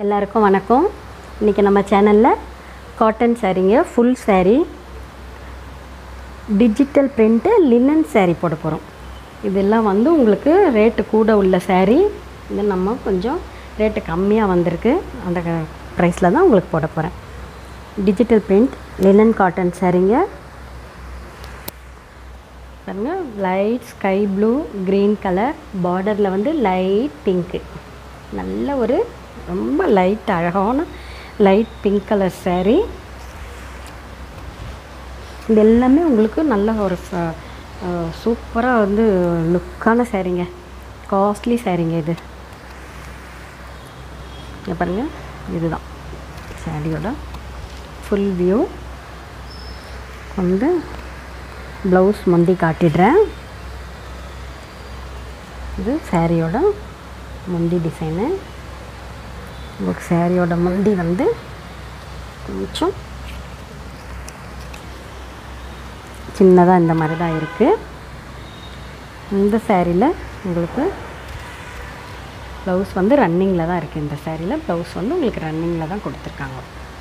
எல்லாருக்கும் வணக்கம் இன்றைக்கி நம்ம சேனலில் காட்டன் சாரீங்க full saree digital print linen saree போட போகிறோம் இதெல்லாம் வந்து உங்களுக்கு ரேட்டு கூட உள்ள saree இது நம்ம கொஞ்சம் ரேட்டு கம்மியாக வந்திருக்கு அந்த ப்ரைஸில் தான் உங்களுக்கு போட போகிறேன் டிஜிட்டல் பிரிண்ட் லினன் காட்டன் சாரீங்க பாருங்க light sky blue green colour பார்டரில் வந்து லைட் பிங்க்கு நல்ல ஒரு ரொம்ப லைட் அழகான லைட் பிங்க் கலர் saree இது எல்லாமே உங்களுக்கு நல்ல ஒரு சூப்பராக வந்து லுக்கான சாரீங்க காஸ்ட்லி சாரீங்க இது இங்க பாருங்க இதுதான் சாரியோட ஃபுல் வியூ வந்து ப்ளவுஸ் முந்தி காட்டிடுறேன் இது சாரியோட முந்தி டிசைனு உங்களுக்கு சாரியோட முந்தி வந்து கொஞ்சம் சின்னதாக இந்த மாதிரி தான் இருக்குது இந்த சேரீயில் உங்களுக்கு ப்ளவுஸ் வந்து ரன்னிங்கில் தான் இருக்குது இந்த சேரீயில் ப்ளவுஸ் வந்து உங்களுக்கு ரன்னிங்கில் தான் கொடுத்துருக்காங்க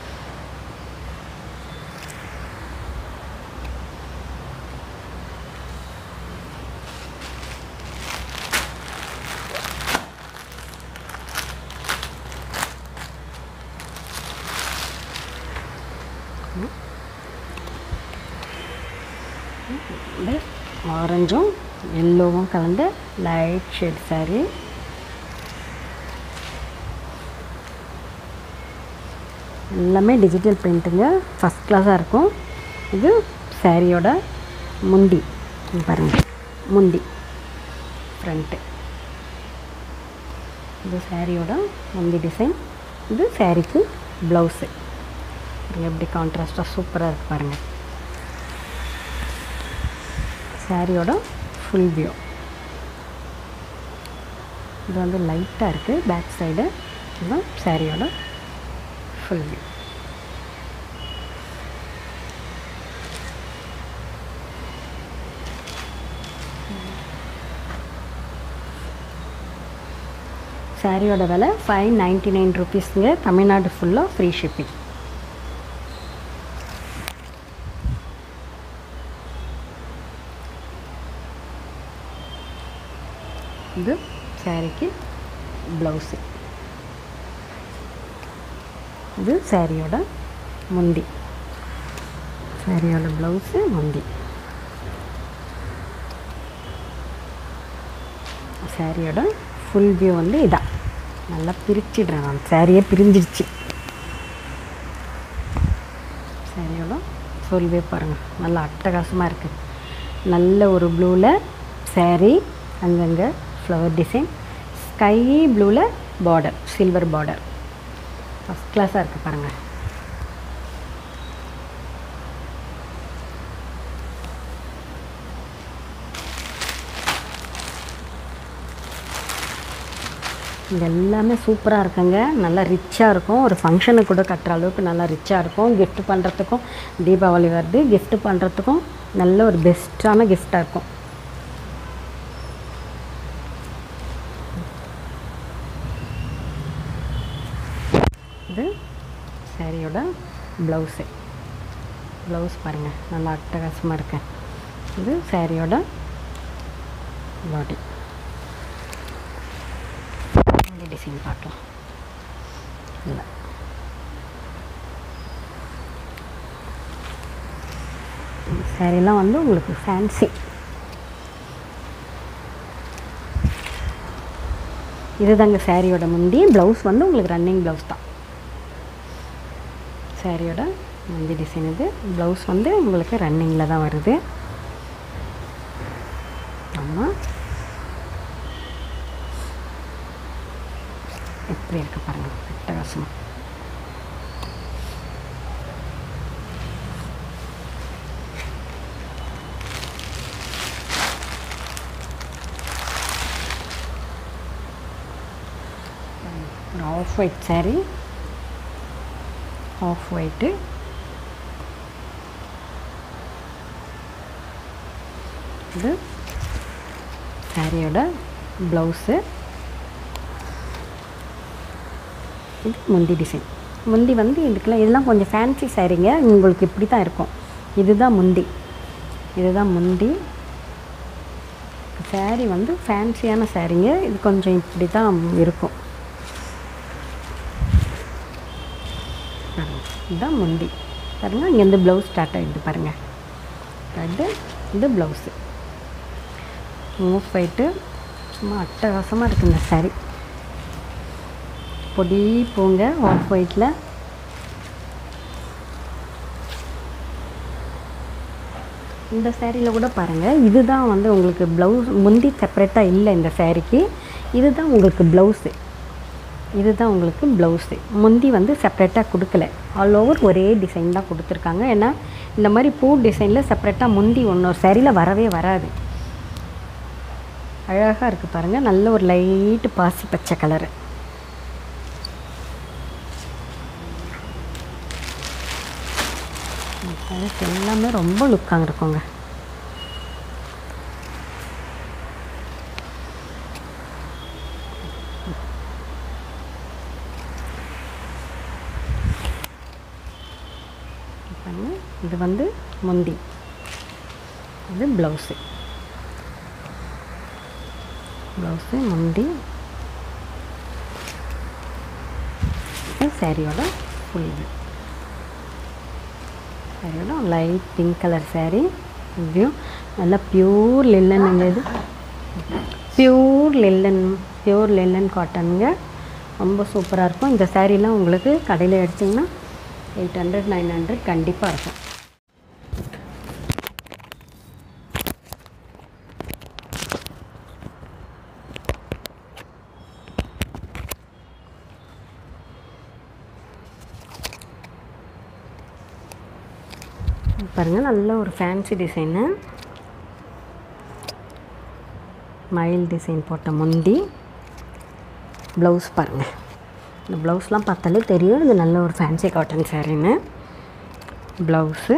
இந்த ஆரஞ்சும் எல்லோவும் கலந்த லைட் ஷேட் saree எல்லாமே டிஜிட்டல் பிரிண்ட்டுங்க ஃபஸ்ட் கிளாஸாக இருக்கும் இது சாரியோட முந்தி இங்க பாருங்க முந்தி ஃப்ரண்ட்டு இது சாரியோட முந்தி டிசைன் இது சாரிக்கு ப்ளவுஸு எப்படி கான்ட்ராஸ்டாக சூப்பராக இருக்கு பாருங்கள் சாரியோட ஃபுல் வியூ இது வந்து லைட்டாக இருக்குது பேக் சைடு இதுதான் சாரியோட ஃபுல் வியூ சாரியோட விலை ஃபைவ் நைன்ட்டி நைன் ருபீஸுங்க தமிழ்நாடு ஃபுல்லாக ஃப்ரீ ஷிப்பிங் இது சாரிக்கு ப்ளவுஸு இது சாரியோட முந்தி சாரியோட ப்ளவுஸு முந்தி சாரியோட ஃபுல் வியூ வந்து இதான் நல்லா பிரிச்சிடுறேன் நான் சாரியே பிரிஞ்சிடுச்சு சாரியோட ஃபுல் வியூ பாருங்கள் நல்லா அட்டகாசமாக இருக்குது நல்ல ஒரு ப்ளூவில் saree அங்கங்கே ஃப்ளவர் டிசைன் ஸ்கை ப்ளூவில் பார்டர் சில்வர் பார்டர் ஃபஸ்ட் கிளாஸாக இருக்குது பாருங்கள் இது எல்லாமே சூப்பராக இருக்குங்க நல்லா ரிச்சாக இருக்கும் ஒரு ஃபங்க்ஷனுக்கு கூட கட்டுற அளவுக்கு நல்லா ரிச்சாக இருக்கும் gift பண்ணுறதுக்கும் தீபாவளி வருது gift பண்ணுறதுக்கும் நல்ல ஒரு பெஸ்ட்டான கிஃப்டாக இருக்கும் இது சாரியோட ப்ளவுஸு ப்ளவுஸ் பாருங்கள் நல்லா அட்டகாசமாக இருக்கு இது சாரியோட பாடி இந்த டிசைன் பார்க்கலாம் இல்லை சாரீலாம் வந்து உங்களுக்கு ஃபேன்சி இதுதாங்க சாரியோட முந்தி ப்ளவுஸ் வந்து உங்களுக்கு ரன்னிங் ப்ளவுஸ் தான் சாரியோட முந்தி டிசைன் இது ப்ளவுஸ் வந்து உங்களுக்கு ரன்னிங்கில் தான் வருது ஆமாம் எப்படி இருக்கு பாருங்கள் அட்டகாசமாக ஒரு off white saree off white இது சாரியோட ப்ளவுஸு இது முந்தி டிசைன் முந்தி வந்து இதுக்கெல்லாம் இதெல்லாம் கொஞ்சம் ஃபேன்சி சாரீங்க உங்களுக்கு இப்படி தான் இருக்கும் இதுதான் முந்தி இதுதான் முந்தி saree வந்து ஃபேன்சியான சாரீங்க இது கொஞ்சம் இப்படி தான் இருக்கும் பாருங்க, இதுதான் முந்தி பாருங்க இங்கேருந்து ப்ளவுஸ் ஸ்டார்ட் ஆகிடுது பாருங்கள் அது இது ப்ளவுஸு மூவ் போயிட்டு சும்மா அட்டகாசமாக இருக்குது இந்த saree பொடி பூங்க ஆஃப் ஒயிட்டில் இந்த சேரீயில் கூட பாருங்கள் இதுதான் வந்து உங்களுக்கு ப்ளவுஸ் முந்தி செப்பரேட்டாக இல்லை இந்த சேரீக்கு இதுதான் உங்களுக்கு ப்ளவுஸு இதுதான் உங்களுக்கு ப்ளவுஸு முந்தி வந்து செப்பரேட்டாக கொடுக்கல ஆல் ஓவர் ஒரே டிசைன் தான் கொடுத்துருக்காங்க ஏன்னா இந்த மாதிரி பூ டிசைனில் செப்பரேட்டாக முந்தி ஒன்று சேரீயில் வரவே வராது அழகாக இருக்குது பாருங்கள் நல்ல ஒரு லைட்டு பாசி பச்சை கலரு கலர்ஸ் எல்லாமே ரொம்ப லுக்காக இருக்குங்க பாருங்க, இது வந்து முந்தி இது ப்ளவுஸு ப்ளவுஸு முந்தி இது சாரியோட ஃபுல் இது சாரியோட லைட் பிங்க் கலர் saree இதுவும் நல்லா பியூர் லில்லனுங்க இது பியூர் லில்லன் பியூர் லில்லன் காட்டனுங்க ரொம்ப சூப்பராக இருக்கும் இந்த சாரீலாம் உங்களுக்கு கடையில் எடுத்திங்கன்னா எயிட் ஹண்ட்ரட் நைன் ஹண்ட்ரட் கண்டிப்பாக இருக்கும் பாருங்கள் நல்ல ஒரு ஃபேன்சி டிசைனு மயில் டிசைன் போட்ட முந்தி ப்ளவுஸ் பாருங்கள் இந்த ப்ளவுஸ்லாம் பார்த்தாலே தெரியும் இது நல்ல ஒரு ஃபேன்சி காட்டன் சாரின்னு ப்ளவுஸு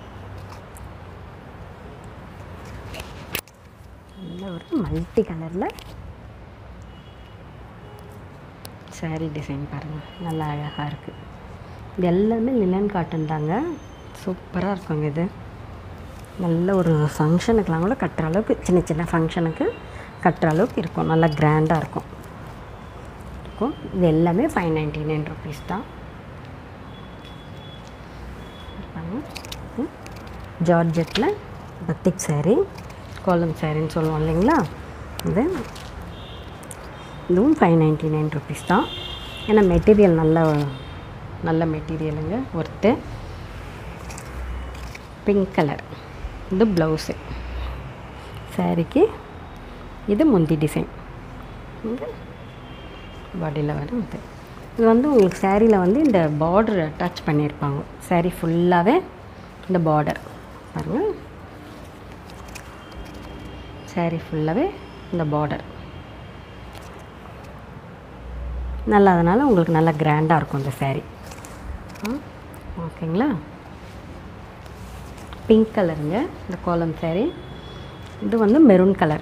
நல்ல ஒரு மல்டி கலரில் saree டிசைன் பாருங்கள் நல்லா அழகாக இருக்குது இது எல்லாமே லிலன் காட்டன் தாங்க சூப்பராக இருக்குங்க இது நல்ல ஒரு ஃபங்க்ஷனுக்கெலாம் கூட கட்டுற அளவுக்கு சின்ன சின்ன ஃபங்க்ஷனுக்கு கட்டுற அளவுக்கு இருக்கும் நல்லா கிராண்டாக இருக்கும் இருக்கும் இது எல்லாமே ஃபைவ் நைன்டி நைன் ருபீஸ் தான் ஜார்ஜெட்டில் பத்திக் saree கோலம் சாரின்னு சொல்லுவோம் இல்லைங்களா இது இதுவும் ஃபைவ் நைன்ட்டி நைன் ருபீஸ் தான் ஏன்னா மெட்டீரியல் நல்ல நல்ல மெட்டீரியலுங்க ஒர்த்து பிங்க் கலர் இது ப்ளவுஸு சாரிக்கு இது முந்தி டிசைன் இது பாடியில் வரும் இது இது வந்து உங்களுக்கு சாரியில் வந்து இந்த பார்டர் அட்டாச் பண்ணியிருப்பாங்க சாரி ஃபுல்லாகவே இந்த பார்டர் பாருங்கள் சாரி ஃபுல்லாகவே இந்த பார்டர் நல்லா அதனால் உங்களுக்கு நல்லா கிராண்டாக இருக்கும் இந்த saree ம் ஓகேங்களா பிங்க் கலருங்க இந்த கோலம் saree இது வந்து மெரூன் கலர்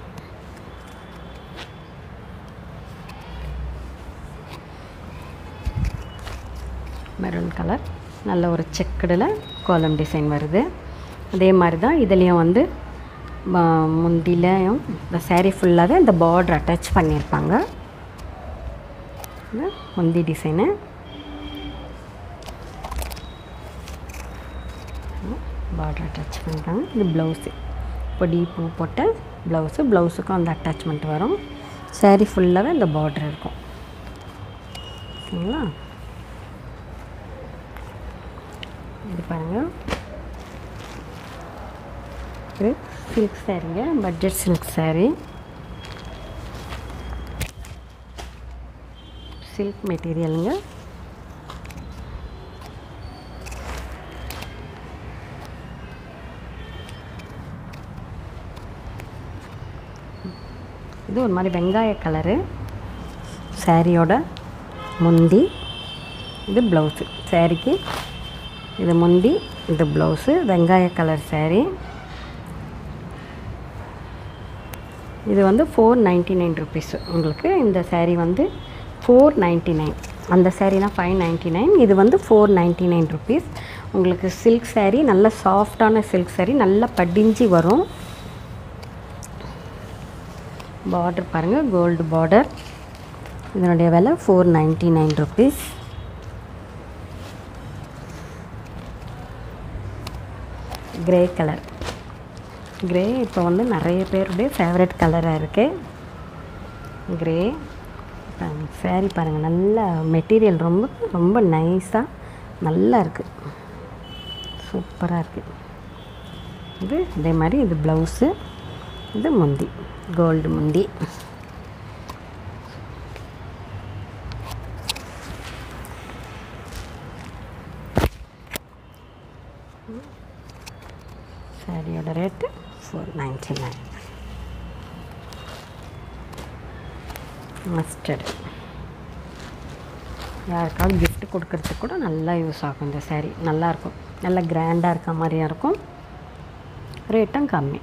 மெரூன் கலர் நல்ல ஒரு செக்குடில் கோலம் டிசைன் வருது அதே மாதிரி தான் இதுலேயும் வந்து ம- முந்திலையும் இந்த saree ஃபுல்லாகவே இந்த பார்டர் அட்டாச் பண்ணியிருப்பாங்க இது முந்தி டிசைனு பார்டர் அட்டாச் பண்ணிட்டாங்க இது ப்ளவுஸு பொடி பூ போட்ட ப்ளவுஸு ப்ளவுஸுக்கும் அந்த அட்டாச்மெண்ட் வரும் saree ஃபுல்லாகவே இந்த பார்டர் இருக்கும் ஓகேங்களா இது பாருங்கள் இது சில்க் சாரீங்க பட்ஜெட் சில்க் saree சில்க் மெட்டீரியலுங்க இது ஒரு மாதிரி வெங்காய கலரு சாரியோட முந்தி இது ப்ளவுஸு சாரிக்கு இது முந்தி இது ப்ளவுஸு வெங்காய கலர் saree இது வந்து ஃபோர் நைன்ட்டி நைன் ருபீஸ் உங்களுக்கு இந்த saree வந்து ஃபோர் நைன்ட்டி நைன் அந்த சாரீலாம் ஃபைவ் நைன்ட்டி நைன் இது வந்து ஃபோர் நைன்ட்டி நைன் ருபீஸ் உங்களுக்கு சில்க் saree நல்ல சாஃப்டான சில்க் saree நல்லா படிஞ்சு வரும் பார்டர் பாருங்கள் கோல்டு பார்டர் இதனுடைய விலை four ninety nine rupees grey colour grey இப்போ வந்து நிறைய பேருடைய ஃபேவரட் கலராக இருக்குது கிரே சாரி பாருங்கள் நல்ல மெட்டீரியல் ரொம்ப ரொம்ப நைஸாக நல்லா இருக்குது சூப்பராக இருக்குது இது இதே மாதிரி இது ப்ளவுஸு இது முந்தி கோல்டு முந்தி சாரியோட rate four ninety nine mustard யாருக்காவது gift கொடுக்கறதுக்கு கூட நல்லா யூஸ் ஆகும் இந்த saree நல்லாயிருக்கும் நல்லா கிராண்டாக இருக்க மாதிரியும் இருக்கும் ரேட்டும் கம்மி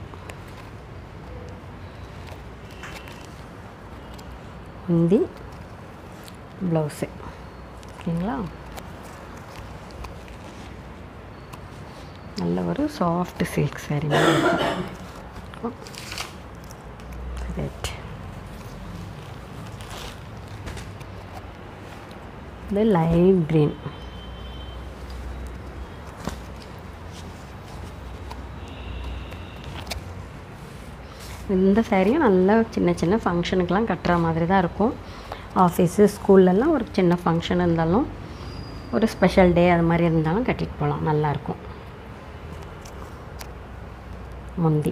ஹிந்தி ப்ளவுஸு ஓகேங்களா நல்ல ஒரு சாஃப்ட் சில்க் saree மாதிரி இருக்கும் ரேட் இது லைட் க்ரீன் இந்த சேரீயும் நல்லா சின்ன சின்ன ஃபங்க்ஷனுக்கெலாம் கட்டுற மாதிரி தான் இருக்கும் ஆஃபீஸு ஸ்கூல்லலாம் ஒரு சின்ன ஃபங்க்ஷன் இருந்தாலும் ஒரு ஸ்பெஷல் டே அது மாதிரி இருந்தாலும் கட்டிட்டு போகலாம் நல்லாயிருக்கும் முந்தி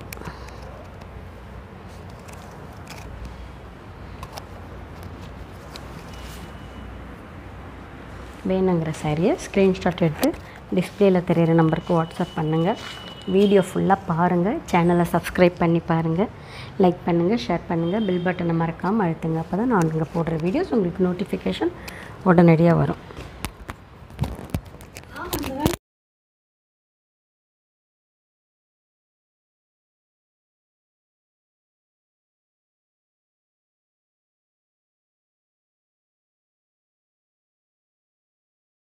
வேணுங்கிற சாரியை ஸ்க்ரீன்ஷாட் எடுத்து டிஸ்பிளேயில் தெரியிற நம்பருக்கு வாட்ஸ்அப் பண்ணுங்கள் வீடியோ ஃபுல்லாக பாருங்கள் சேனலை சப்ஸ்கிரைப் பண்ணி பாருங்கள் லைக் பண்ணுங்கள் ஷேர் பண்ணுங்கள் பில் பட்டனை மறக்காமல் அழுத்துங்க அப்போ தான் நான் இங்கே போடுற வீடியோஸ் உங்களுக்கு நோட்டிஃபிகேஷன் உடனடியாக வரும்